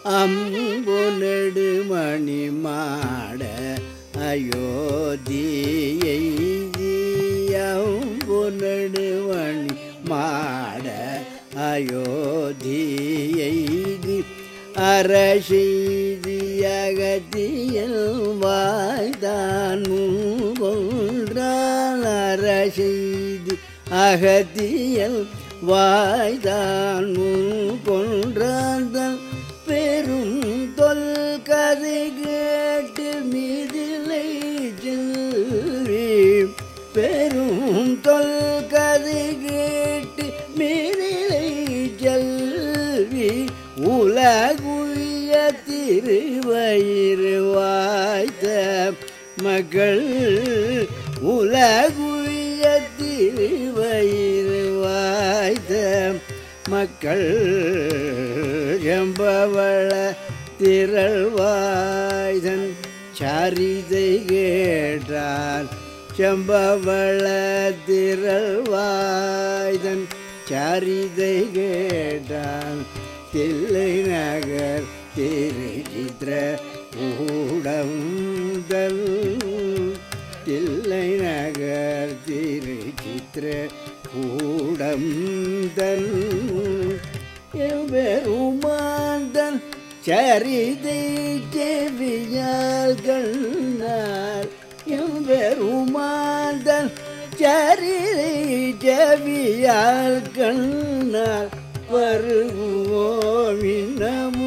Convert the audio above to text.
அம்பு நெடுமணி மாட அயோத்தியை அம்பு நெடுமணி மாட அயோத்தியை அரசெய்தியகத்தியல் வாய்தான் கொன்றால் அரசெய்தி அகத்தியல் வாய்தான் கொன்றாந்தல் பெரும் தொல் கதை கேட்டு மீதிலை செல்வி பெரும் தொல் கதை கேட்டு மீதிலை செல்வி உலகுய திருவயிறு வாய்த்த மக்கள் உலகுய திருவயிறு வாய்த்த மக்கள் எம்பவள திரள்வாய்தன் சரிதை கேட்டார் செம்பவள திரள்வாய்தன் சரிதை கேட்டான் தில்லை நகர் திருச்சித்திர ஊடந்தல் தில்லை நகர் திருச்சித்திர கூடந்தன் எவ்வெருமாந்தன் சரிதை செவியால் கண்ணார் எவ்வெருமாந்தன் சரிதை செவியால் கண்ணார் வருவோம் இன்னமும்